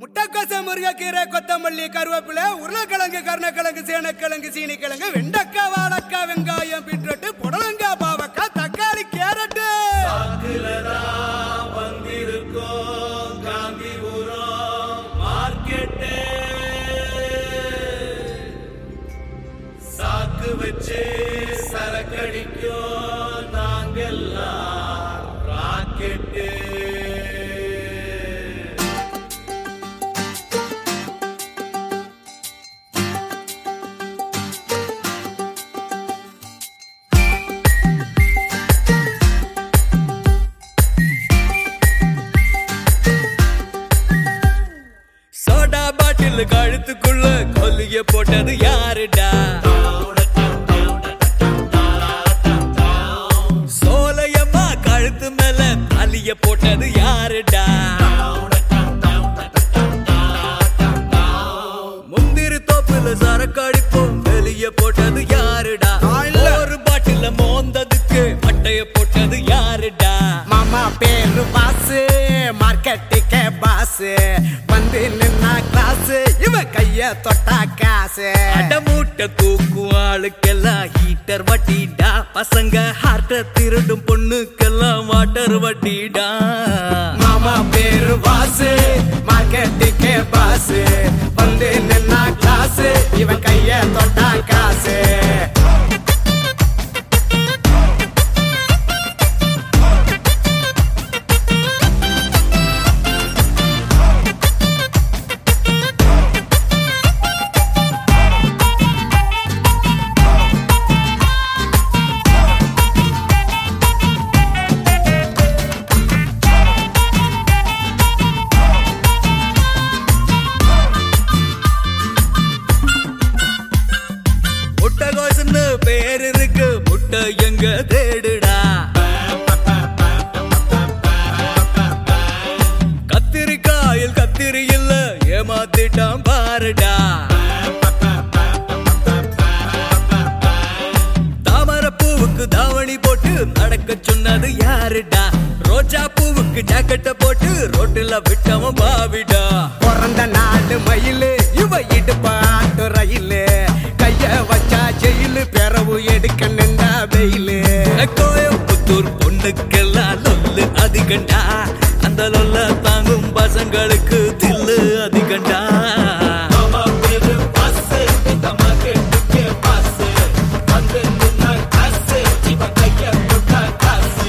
முட்டைக்கோச முருங்கைக்கீரை கொத்தமல்லி கருவேப்பிலை உருளைக்கிழங்கு கருணக்கிழங்கு சேனக்கிழங்கு சீனிக்கிழங்கு வெண்டைக்காய் வாழைக்காய் வெங்காயம் பீட்ரூட் புடலங்காய் பாவக்காய் தக்காளி கேரட்டு வந்திருக்கோம் காந்திபுரம் மார்க்கெட்டு சாக்கு வச்சு சரக்கடிக்கும் நாங்கெல்லாம் ராக்கெட்டு சோடா பாட்டில் கழுத்துக்குள்ள கொல்லிய போட்டது யாருடா சோலையம்மா கழுத்து மேல அலிய போட்டது யாருடா முந்திரி தோப்புல சரக்கு அடிப்போம் வெளிய போட்டது யாருடா நான் இல்ல. ஒரு பாட்டில மோந்ததுக்கு மட்டைய போட்டது யாருடா மாமா பேரு பாசு மார்க்கெட்டுக்கே பாசு வந்து நின்னா கிளாஸ் இவ கைய தொட்டா காசு அடமூட்டை தூக்கும் ஆளுக்கெல்லாம் ஹீட்டர் வட்டிடா பசங்க ஹார்ட்ட திருடும் பொண்ணுக்கெல்லாம் வாட்டர் வட்டிடா மாமா பேரு பாசு மார்க்கெட்டுக்கே பாசு வந்து நின்னா கிளாஸ் இவ கைய தொட்டா காசு முட்டை கோசுன்னு பேர் இருக்கு முட்டை எங்க தேடுடா கத்திரிக்காயில் கத்திரி இல்ல ஏமாத்திட்டான் பாருடா தாமரை பூவுக்கு தாவணி போட்டு நடக்க சொன்னது யாருடா ரோஜா பூவுக்கு ஜாக்கெட்ட போட்டு ரோட்டுல விட்டவன் பாவிடா பிறந்த நாடு மயிலு இவ இடுப்பாட்டு ரயிலு கைய வச்சா ஜெயிலு பிறவு எடுக்க நின்றா வெயிலு கோயம்புத்தூர் பொண்ணுக்கெல்லாம் லொல்லு அதிகண்டா அந்த லொல்ல தாங்கும் பசங்களுக்கு தில்லு அதிகண்டா மாமா பேரு பாசு இந்த மார்க்கெட்டுக்கே பாசு வந்து நின்னா காசு இவ கைய தொட்டா காசு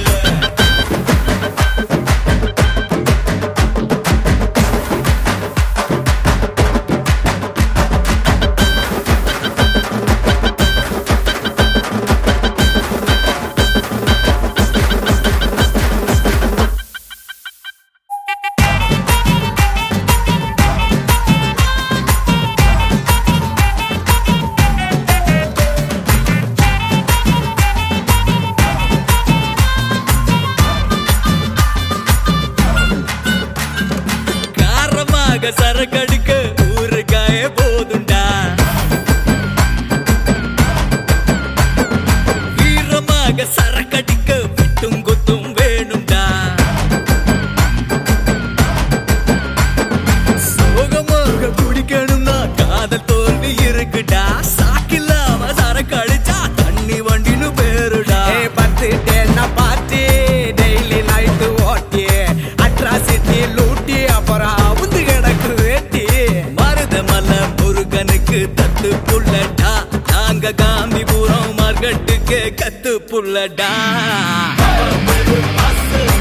காரமாக சரக்கடிக்க ஊறுகாய போதுண்டா வீரமாக சரக்கடிக்க விட்டும் குத்தும் வேணும்டா சோகமாக குடிக்கணும்னா காதல் தோல்வி இருக்குடா சாக்கில்லாம சரக்கு அடிச்சா தண்ணி வண்டின்னு பேருடா ஏ பத்து டேன்னா பார்ட்டி டெய்லி நைட்டு ஓட்டி அட்ராசிட்டி லூட்டி அப்புறம் அவுந்து கிடக்கு வேட்டி மருதமல முருகனுக்கு தத்து புள்ளடா நாங்க காந்திபுரம் மார்க்கெட்டுக்கு கத்து புள்ளடா பாசு